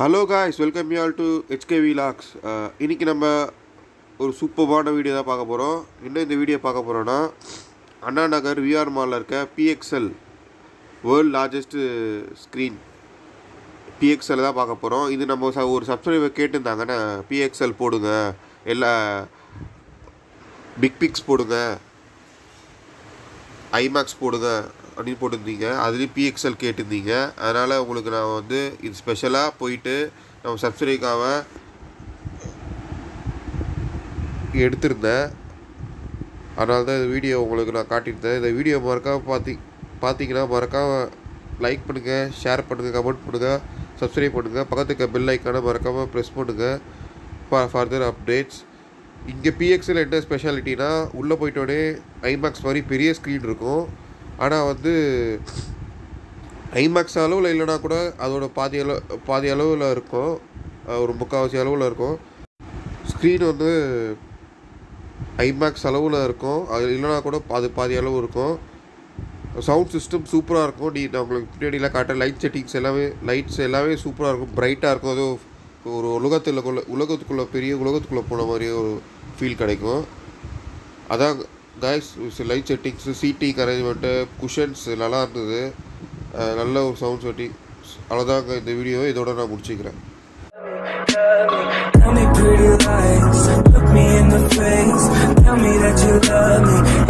Hello guys welcome you all to H K vlogs இன்றைக்கி நம்ம ஒரு சூப்பர்பான வீடியோ தான் பார்க்க போகிறோம் என்ன இந்த வீடியோ பார்க்க போகிறோன்னா அண்ணா நகர் விஆர் மாலில் இருக்க P X L world largest screen P X L தான் பார்க்க போகிறோம் இது நம்ம ச- ஒரு சப்ஸ்கிரைபர் கேட்டிருந்தாங்கண்ணே பிஎக்ஸ்எல் போடுங்க எல்லா பிக் பிக்ஸ் போடுங்க ஐமேக்ஸ் போடுங்க அப்படின்னு போட்டிருந்தீங்க அதுலேயும் பிஎக்ஸ்எல் கேட்டிருந்தீங்க அதனால் உங்களுக்கு நான் வந்து இது ஸ்பெஷலாக போயிட்டு நம்ம சப்ஸ்கிரைக்காக எடுத்திருந்தேன் அதனால தான் இந்த வீடியோ உங்களுக்கு நான் காட்டியிருந்தேன் இந்த வீடியோ மறக்காம பார்த்தி பார்த்தீங்கன்னா மறக்காமல் லைக் பண்ணுங்கள் ஷேர் பண்ணுங்கள் கமெண்ட் பண்ணுங்கள் சப்ஸ்கிரைப் பண்ணுங்கள் பக்கத்துக்கு பெல் ஐக்கானை மறக்காமல் ப்ரெஸ் பண்ணுங்கள் ஃபார் ஃபர்தர் அப்டேட்ஸ் இங்கே பிஎக்ஸில் என்ன ஸ்பெஷாலிட்டினா உள்ளே போயிட்டோடனே ஐமேக்ஸ் மாதிரி பெரிய ஸ்க்ரீன் இருக்கும் ஆனால் வந்து ஐமேக்ஸ் அளவில் இல்லைனா கூட அதோட பாதி அளவு பாதி அளவில் இருக்கும் அஹ் ஒரு முக்கால்வாசி அளவில் இருக்கும் ஸ்க்ரீன் வந்து ஐமேக்ஸ் அளவில் இருக்கும் அது இல்லைனா கூட பாதி பாதி அளவு இருக்கும் சவுண்ட் சிஸ்டம் சூப்பராக இருக்கும் நீ நான் உங்களுக்கு பின்னாடிலாம் காட்ட லைட் செட்டிங்ஸ் எல்லாமே லைட்ஸ் எல்லாமே சூப்பராக இருக்கும் பிரைட்டாக இருக்கும் அது ஒரு உலகத்தில் உலகத்துக்குள்ளே பெரிய உலகத்துக்குள்ளே போன மாதிரி ஒரு ஃபீல் கிடைக்கும் அதான் guys light settings seating arrangement cushions நல்லா இருந்தது அஹ் நல்ல ஒரு சவுண்ட் செட்டிங் அவ்வளோதாங்க இந்த வீடியோ இதோட நான் முடிச்சுக்கிறேன் Tell me pretty lies, look me in the face. Tell me that you love me,